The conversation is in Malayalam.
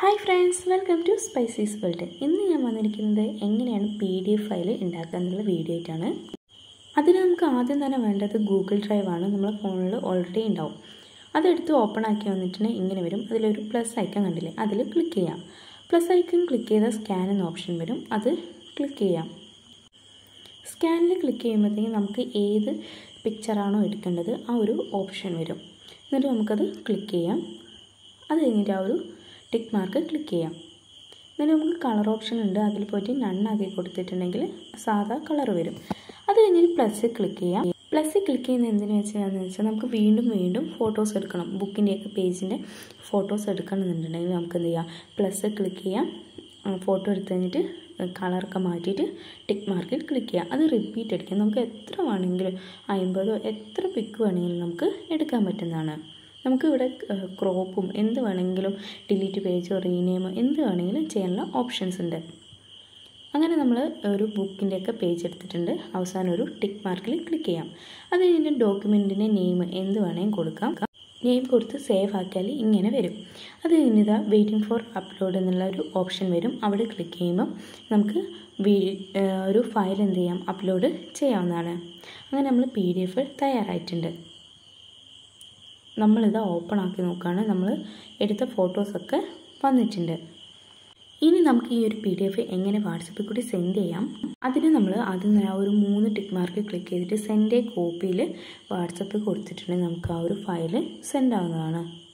hi friends welcome to spices world ഇന്ന് ഞാൻ വന്നിരിക്കുന്നത് എങ്ങനെയാണ് പി ഡി എഫ് ഫയൽ ഉണ്ടാക്കുക എന്നുള്ള വീഡിയോ ആയിട്ടാണ് അതിന് നമുക്ക് ആദ്യം തന്നെ വേണ്ടത് ഗൂഗിൾ ഡ്രൈവ് ആണ് നമ്മുടെ ഫോണിൽ ഓൾറെഡി ഉണ്ടാവും അതെടുത്ത് ഓപ്പൺ ആക്കി വന്നിട്ടുണ്ടെങ്കിൽ ഇങ്ങനെ വരും അതിലൊരു പ്ലസ് ഐക്കൺ കണ്ടില്ലേ അതിൽ ക്ലിക്ക് ചെയ്യാം പ്ലസ് ഐക്കൺ ക്ലിക്ക് ചെയ്താൽ സ്കാൻ എന്ന ഓപ്ഷൻ വരും അത് ക്ലിക്ക് ചെയ്യാം സ്കാനിൽ ക്ലിക്ക് ചെയ്യുമ്പോഴത്തേക്കും നമുക്ക് ഏത് പിക്ചറാണോ എടുക്കേണ്ടത് ആ ഒരു ഓപ്ഷൻ വരും എന്നിട്ട് നമുക്കത് ക്ലിക്ക് ചെയ്യാം അത് കഴിഞ്ഞിട്ട് ആ ഒരു ടിക്ക് മാർക്ക് ക്ലിക്ക് ചെയ്യാം എന്നിട്ട് നമുക്ക് കളർ ഓപ്ഷൻ ഉണ്ട് അതിൽ പോയിട്ട് നണ്ണാക്കി കൊടുത്തിട്ടുണ്ടെങ്കിൽ സാധാ കളർ വരും അത് കഴിഞ്ഞിട്ട് പ്ലസ് ക്ലിക്ക് ചെയ്യാം പ്ലസ് ക്ലിക്ക് ചെയ്യുന്ന എന്തിനാ വെച്ചാൽ വെച്ചാൽ നമുക്ക് വീണ്ടും വീണ്ടും ഫോട്ടോസ് എടുക്കണം ബുക്കിൻ്റെയൊക്കെ പേജിൻ്റെ ഫോട്ടോസ് എടുക്കണമെന്നുണ്ടെങ്കിൽ നമുക്ക് എന്ത് ചെയ്യാം പ്ലസ് ക്ലിക്ക് ചെയ്യാം ഫോട്ടോ എടുത്ത് കഴിഞ്ഞിട്ട് കളറൊക്കെ മാറ്റിയിട്ട് ടിക്ക് മാർക്കിൽ ക്ലിക്ക് ചെയ്യാം അത് റിപ്പീറ്റ് അടിക്കാം നമുക്ക് എത്ര വേണമെങ്കിലും അമ്പതോ എത്ര പിക്ക് വേണമെങ്കിലും നമുക്ക് എടുക്കാൻ പറ്റുന്നതാണ് നമുക്ക് ഇവിടെ ക്രോപ്പും എന്ത് വേണമെങ്കിലും ഡിലീറ്റ് പേജോ റീനെയിമോ എന്ത് വേണമെങ്കിലും ചെയ്യാനുള്ള ഓപ്ഷൻസ് ഉണ്ട് അങ്ങനെ നമ്മൾ ഒരു ബുക്കിൻ്റെയൊക്കെ പേജ് എടുത്തിട്ടുണ്ട് അവസാനം ഒരു ടിക്ക് മാർക്കിൽ ക്ലിക്ക് ചെയ്യാം അത് കഴിഞ്ഞിട്ട് ഡോക്യുമെൻറ്റിൻ്റെ നെയിം എന്ത് വേണമെങ്കിലും കൊടുക്കാം നെയിം കൊടുത്ത് സേവ് ആക്കിയാൽ ഇങ്ങനെ വരും അത് കഴിഞ്ഞിതാ വെയിറ്റിംഗ് ഫോർ അപ്ലോഡ് എന്നുള്ള ഒരു ഓപ്ഷൻ വരും അവിടെ ക്ലിക്ക് ചെയ്യുമ്പം നമുക്ക് ഒരു ഫയൽ എന്ത് ചെയ്യാം അപ്ലോഡ് ചെയ്യാവുന്നതാണ് അങ്ങനെ നമ്മൾ പി ഡി എഫ് തയ്യാറായിട്ടുണ്ട് നമ്മളിത് ഓപ്പൺ ആക്കി നോക്കുകയാണ് നമ്മൾ എടുത്ത ഫോട്ടോസൊക്കെ വന്നിട്ടുണ്ട് ഇനി നമുക്ക് ഈ ഒരു പി ഡി എഫ് എങ്ങനെ വാട്സപ്പിൽ കൂടി സെൻഡ് ചെയ്യാം അതിന് നമ്മൾ ആദ്യം ആ ഒരു മൂന്ന് ടിക്ക് മാർക്ക് ക്ലിക്ക് ചെയ്തിട്ട് സെൻഡ് കോപ്പിയിൽ വാട്സപ്പിൽ കൊടുത്തിട്ടുണ്ടെങ്കിൽ നമുക്ക് ആ ഒരു ഫയൽ സെൻഡ് ആവുന്നതാണ്